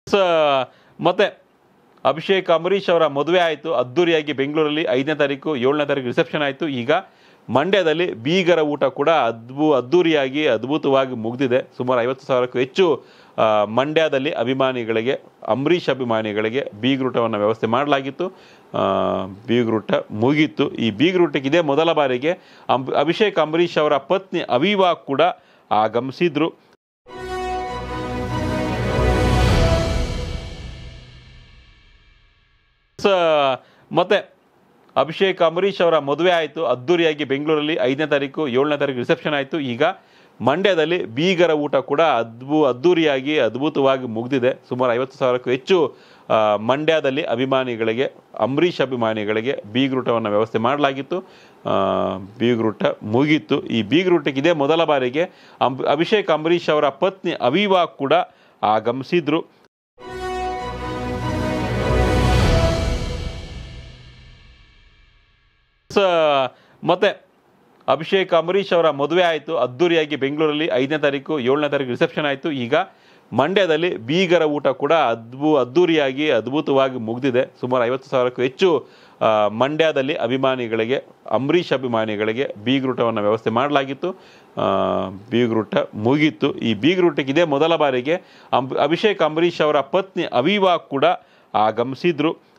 ಸ ಮತ್ತೆ ಅಭಿಷೇಕ್ ಅಂಬರೀಷ್ ಅವರ ಮದುವೆ ಆಯಿತು ಅದ್ದೂರಿಯಾಗಿ ಬೆಂಗಳೂರಲ್ಲಿ ಐದನೇ ತಾರೀಕು ಏಳನೇ ತಾರೀಕು ರಿಸೆಪ್ಷನ್ ಆಯಿತು ಈಗ ಮಂಡ್ಯದಲ್ಲಿ ಬೀಗರ ಊಟ ಕೂಡ ಅದ್ಭು ಅದ್ದೂರಿಯಾಗಿ ಅದ್ಭುತವಾಗಿ ಮುಗಿದಿದೆ ಸುಮಾರು ಐವತ್ತು ಸಾವಿರಕ್ಕೂ ಹೆಚ್ಚು ಆ, ಮಂಡ್ಯದಲ್ಲಿ ಅಭಿಮಾನಿಗಳಿಗೆ ಅಂಬರೀಷ್ ಅಭಿಮಾನಿಗಳಿಗೆ ಬೀಗ್ರೂಟವನ್ನು ವ್ಯವಸ್ಥೆ ಮಾಡಲಾಗಿತ್ತು ಆ, ಬೀಗ್ರೂಟ ಮುಗೀತು ಈ ಬೀಗ್ರೂಟಕ್ಕೆ ಇದೇ ಮೊದಲ ಬಾರಿಗೆ ಅಂಬ್ ಅಭಿಷೇಕ್ ಅಂಬರೀಷ್ ಅವರ ಪತ್ನಿ ಅವೀವಾ ಕೂಡ ಆಗಮಿಸಿದ್ರು ಸ ಮತ್ತೆ ಅಭಿಷೇಕ್ ಅಂಬರೀಷ್ ಅವರ ಮದುವೆ ಆಯಿತು ಅದ್ದೂರಿಯಾಗಿ ಬೆಂಗಳೂರಲ್ಲಿ ಐದನೇ ತಾರೀಕು ಏಳನೇ ತಾರೀಕು ರಿಸೆಪ್ಷನ್ ಆಯಿತು ಈಗ ಮಂಡ್ಯದಲ್ಲಿ ಬೀಗರ ಊಟ ಕೂಡ ಅದ್ಭು ಅದ್ದೂರಿಯಾಗಿ ಅದ್ಭುತವಾಗಿ ಮುಗಿದಿದೆ ಸುಮಾರು ಐವತ್ತು ಸಾವಿರಕ್ಕೂ ಹೆಚ್ಚು ಆ, ಮಂಡ್ಯದಲ್ಲಿ ಅಭಿಮಾನಿಗಳಿಗೆ ಅಂಬರೀಷ್ ಅಭಿಮಾನಿಗಳಿಗೆ ಬೀಗ್ರೂಟವನ್ನು ವ್ಯವಸ್ಥೆ ಮಾಡಲಾಗಿತ್ತು ಆ, ಬೀಗ್ರೂಟ ಮುಗೀತು ಈ ಬೀಗ್ರೂಟಕ್ಕೆ ಇದೇ ಮೊದಲ ಬಾರಿಗೆ ಅಂಬ್ ಅಭಿಷೇಕ್ ಅಂಬರೀಷ್ ಅವರ ಪತ್ನಿ ಅವೀವಾ ಕೂಡ ಆಗಮಿಸಿದ್ರು ಸ ಮತ್ತೆ ಅಭಿಷೇಕ್ ಅಂಬರೀಷ್ ಅವರ ಮದುವೆ ಆಯಿತು ಅದ್ದೂರಿಯಾಗಿ ಬೆಂಗಳೂರಲ್ಲಿ ಐದನೇ ತಾರೀಕು ಏಳನೇ ತಾರೀಕು ರಿಸೆಪ್ಷನ್ ಆಯಿತು ಈಗ ಮಂಡ್ಯದಲ್ಲಿ ಬೀಗರ ಊಟ ಕೂಡ ಅದ್ಭು ಅದ್ದೂರಿಯಾಗಿ ಅದ್ಭುತವಾಗಿ ಮುಗಿದಿದೆ ಸುಮಾರು ಐವತ್ತು ಸಾವಿರಕ್ಕೂ ಹೆಚ್ಚು ಆ, ಮಂಡ್ಯದಲ್ಲಿ ಅಭಿಮಾನಿಗಳಿಗೆ ಅಂಬರೀಷ್ ಅಭಿಮಾನಿಗಳಿಗೆ ಬೀಗ್ರೂಟವನ್ನು ವ್ಯವಸ್ಥೆ ಮಾಡಲಾಗಿತ್ತು ಆ, ಬೀಗ್ರೂಟ ಮುಗೀತು ಈ ಬೀಗ್ರೂಟಕ್ಕೆ ಇದೇ ಮೊದಲ ಬಾರಿಗೆ ಅಂಬ್ ಅಭಿಷೇಕ್ ಅಂಬರೀಷ್ ಅವರ ಪತ್ನಿ ಅವೀವಾ ಕೂಡ ಆಗಮಿಸಿದ್ರು